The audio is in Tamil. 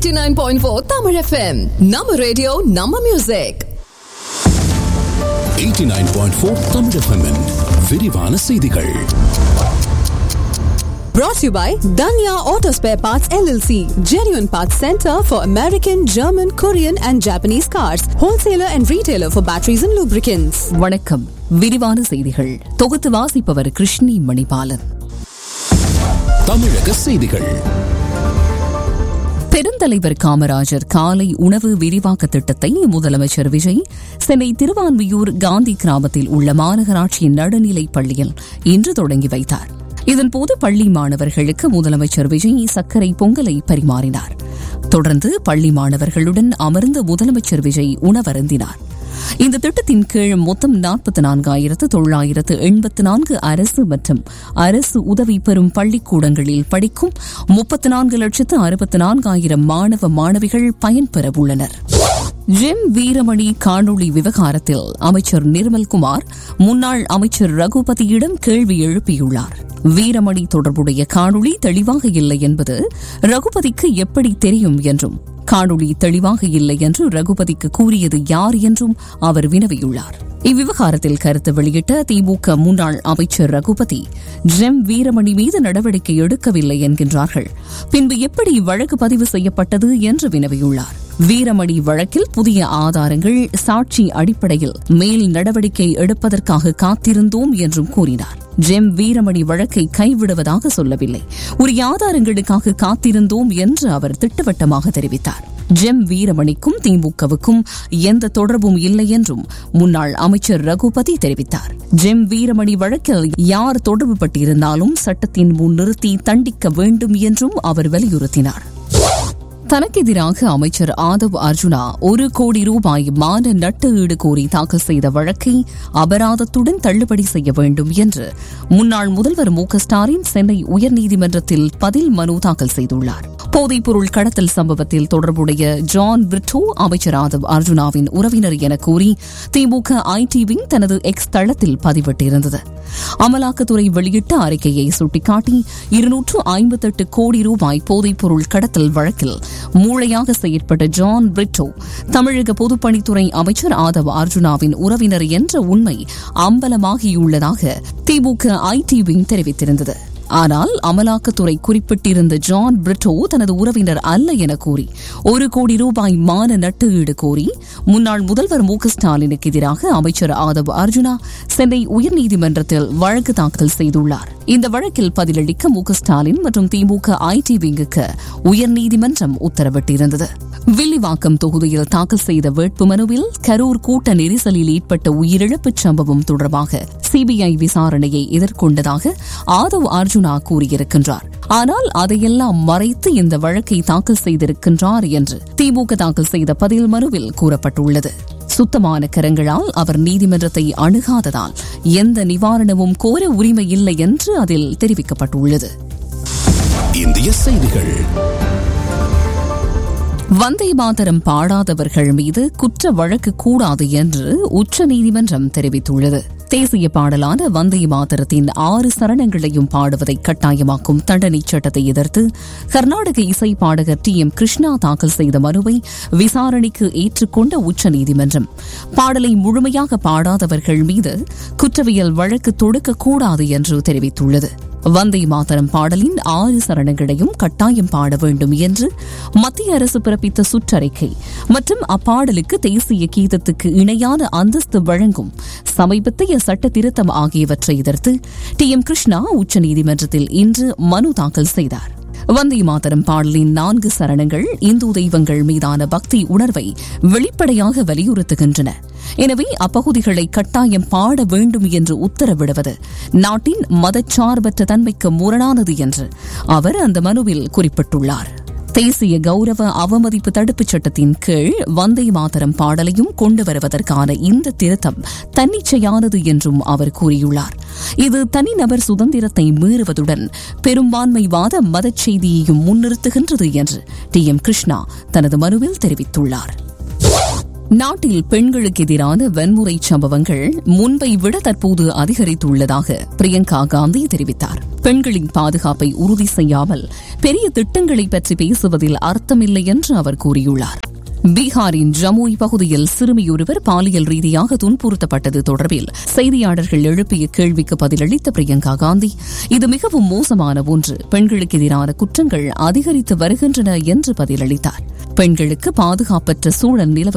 89.4 Tamil FM. நம்ம ரேடியோ நம்ம மியூசிக் 89.4 தமிழ் FM -இன் விரிவான செய்திகள் brought to you by Danya Auto Spare Parts LLC, genuine parts center for American, German, Korean and Japanese cars, wholesaler and retailer for batteries and lubricants. வணக்கம் விரிவான செய்திகள் தொகுத்து வாசிப்பவர் கிருஷ்ணி மணிபாலன் தமிழக செய்திகள் பெருந்தலைவர் காமராஜர் காலை உணவு விரிவாக்க திட்டத்தை முதலமைச்சர் விஜய் சென்னை திருவான்மியூர் காந்தி கிராமத்தில் உள்ள மாநகராட்சி நடுநிலைப் பள்ளியில் இன்று தொடங்கி வைத்தார் இதன்போது பள்ளி மாணவர்களுக்கு முதலமைச்சர் விஜய் சர்க்கரை பொங்கலை பரிமாறினார் தொடர்ந்து பள்ளி மாணவர்களுடன் அமர்ந்து முதலமைச்சர் விஜய் உணவருந்தினார் இந்த திட்டத்தின் கீழ் மொத்தம் நாற்பத்தி நான்காயிரத்து தொள்ளாயிரத்து எண்பத்து நான்கு அரசு மற்றும் அரசு உதவி பெறும் பள்ளிக்கூடங்களில் படிக்கும் முப்பத்தி நான்கு லட்சத்து அறுபத்தி நான்காயிரம் மாணவ மாணவிகள் பயன்பெற உள்ளனர் ஜிம் வீரமணி காணொளி விவகாரத்தில் அமைச்சர் நிர்மல்குமார் முன்னாள் அமைச்சர் ரகுபதியிடம் கேள்வி எழுப்பியுள்ளார் வீரமணி தொடர்புடைய காணொளி தெளிவாக இல்லை என்பது ரகுபதிக்கு எப்படி தெரியும் என்றும் காணொளி தெளிவாக இல்லை என்று ரகுபதிக்கு கூறியது யார் என்றும் அவர் வினவியுள்ளார் இவ்விவகாரத்தில் கருத்து வெளியிட்ட திமுக முன்னாள் அமைச்சர் ரகுபதி ஜெம் வீரமணி மீது நடவடிக்கை எடுக்கவில்லை என்கின்றார்கள் பின்பு எப்படி வழக்கு பதிவு செய்யப்பட்டது என்று வினவியுள்ளார் வீரமணி வழக்கில் புதிய ஆதாரங்கள் சாட்சி அடிப்படையில் மேல் நடவடிக்கை எடுப்பதற்காக காத்திருந்தோம் என்றும் கூறினார் ஜெம் வீரமணி வழக்கை கைவிடுவதாக சொல்லவில்லை உரிய ஆதாரங்களுக்காக காத்திருந்தோம் என்று அவர் திட்டவட்டமாக தெரிவித்தார் ஜெம் வீரமணிக்கும் திமுகவுக்கும் எந்த தொடர்பும் இல்லை என்றும் முன்னாள் அமைச்சர் ரகுபதி தெரிவித்தார் ஜெம் வீரமணி வழக்கில் யார் தொடர்பு பட்டிருந்தாலும் சட்டத்தின் முன் நிறுத்தி தண்டிக்க வேண்டும் என்றும் அவர் வலியுறுத்தினார் தனக்கு எதிராக அமைச்சர் ஆதவ் அர்ஜுனா ஒரு கோடி ரூபாய் மான நட்டு ஈடு கோரி தாக்கல் செய்த வழக்கை அபராதத்துடன் தள்ளுபடி செய்ய வேண்டும் என்று முன்னாள் முதல்வர் மு ஸ்டாலின் சென்னை உயர்நீதிமன்றத்தில் பதில் மனு தாக்கல் செய்துள்ளார் போதைப்பொருள் கடத்தல் சம்பவத்தில் தொடர்புடைய ஜான் பிரிட்டோ அமைச்சர் ஆதவ் அர்ஜுனாவின் உறவினர் என கூறி திமுக ஐடி விங் தனது எக்ஸ் தளத்தில் பதிவிட்டிருந்தது அமலாக்கத்துறை வெளியிட்ட அறிக்கையை சுட்டிக்காட்டி இருநூற்று ஐம்பத்தெட்டு கோடி ரூபாய் போதைப்பொருள் கடத்தல் வழக்கில் மூளையாக செயற்பட்ட ஜான் பிரிட்டோ தமிழக பொதுப்பணித்துறை அமைச்சர் ஆதவ் அர்ஜுனாவின் உறவினர் என்ற உண்மை அம்பலமாகியுள்ளதாக திமுக ஐடி விங் தெரிவித்திருந்தது ஆனால் அமலாக்கத்துறை குறிப்பிட்டிருந்த ஜான் பிரிட்டோ தனது உறவினர் அல்ல என கூறி ஒரு கோடி ரூபாய் மான நட்டு ஈடு கோரி முன்னாள் முதல்வர் மு ஸ்டாலினுக்கு எதிராக அமைச்சர் ஆதவ் அர்ஜுனா சென்னை உயர்நீதிமன்றத்தில் வழக்கு தாக்கல் செய்துள்ளார் இந்த வழக்கில் பதிலளிக்க மு ஸ்டாலின் மற்றும் திமுக ஐடி விங்குக்கு உயர்நீதிமன்றம் உத்தரவிட்டிருந்தது வில்லிவாக்கம் தொகுதியில் தாக்கல் செய்த வேட்புமனுவில் கரூர் கூட்ட நெரிசலில் ஏற்பட்ட உயிரிழப்புச் சம்பவம் தொடர்பாக சிபிஐ விசாரணையை எதிர்கொண்டதாக ஆதவ் அர்ஜுனா கூறியிருக்கின்றார் ஆனால் அதையெல்லாம் மறைத்து இந்த வழக்கை தாக்கல் செய்திருக்கின்றார் என்று திமுக தாக்கல் செய்த பதில் மனுவில் கூறப்பட்டுள்ளது சுத்தமான கரங்களால் அவர் நீதிமன்றத்தை அணுகாததால் எந்த நிவாரணமும் கோர உரிமை இல்லை என்று அதில் தெரிவிக்கப்பட்டுள்ளது இந்திய செய்திகள் வந்தே மாதரம் பாடாதவர்கள் மீது குற்ற வழக்கு கூடாது என்று உச்சநீதிமன்றம் தெரிவித்துள்ளது தேசிய பாடலான வந்தே மாதரத்தின் ஆறு சரணங்களையும் பாடுவதை கட்டாயமாக்கும் தண்டனை சட்டத்தை எதிர்த்து கர்நாடக இசை பாடகர் டி எம் கிருஷ்ணா தாக்கல் செய்த மனுவை விசாரணைக்கு ஏற்றுக்கொண்ட உச்சநீதிமன்றம் பாடலை முழுமையாக பாடாதவர்கள் மீது குற்றவியல் வழக்கு தொடுக்கக்கூடாது என்று தெரிவித்துள்ளது வந்தே மாதரம் பாடலின் ஆறு சரணங்களையும் கட்டாயம் பாட வேண்டும் என்று மத்திய அரசு பிறப்பித்த சுற்றறிக்கை மற்றும் அப்பாடலுக்கு தேசிய கீதத்துக்கு இணையான அந்தஸ்து வழங்கும் சமீபத்திய சட்ட திருத்தம் ஆகியவற்றை எதிர்த்து டி எம் கிருஷ்ணா உச்சநீதிமன்றத்தில் இன்று மனு தாக்கல் செய்தார் வந்தே மாதரம் பாடலின் நான்கு சரணங்கள் இந்து தெய்வங்கள் மீதான பக்தி உணர்வை வெளிப்படையாக வலியுறுத்துகின்றன எனவே அப்பகுதிகளை கட்டாயம் பாட வேண்டும் என்று உத்தரவிடுவது நாட்டின் மதச்சார்பற்ற தன்மைக்கு முரணானது என்று அவர் அந்த மனுவில் குறிப்பிட்டுள்ளார் தேசிய கௌரவ அவமதிப்பு தடுப்புச் சட்டத்தின் கீழ் வந்தே மாதரம் பாடலையும் கொண்டு வருவதற்கான இந்த திருத்தம் தன்னிச்சையானது என்றும் அவர் கூறியுள்ளார் இது தனிநபர் சுதந்திரத்தை மீறுவதுடன் பெரும்பான்மைவாத மதச் செய்தியையும் முன்னிறுத்துகின்றது என்று டி எம் கிருஷ்ணா தனது மனுவில் தெரிவித்துள்ளார் நாட்டில் பெண்களுக்கு எதிரான வன்முறை சம்பவங்கள் முன்பை விட தற்போது அதிகரித்துள்ளதாக பிரியங்கா காந்தி தெரிவித்தார் பெண்களின் பாதுகாப்பை உறுதி செய்யாமல் பெரிய திட்டங்களை பற்றி பேசுவதில் அர்த்தமில்லை என்று அவர் கூறியுள்ளார் பீகாரின் ஜமுய் பகுதியில் சிறுமியொருவர் பாலியல் ரீதியாக துன்புறுத்தப்பட்டது தொடர்பில் செய்தியாளர்கள் எழுப்பிய கேள்விக்கு பதிலளித்த பிரியங்கா காந்தி இது மிகவும் மோசமான ஒன்று பெண்களுக்கு எதிரான குற்றங்கள் அதிகரித்து வருகின்றன என்று பதிலளித்தார் பெண்களுக்கு பாதுகாப்பற்ற சூழல் நிலவு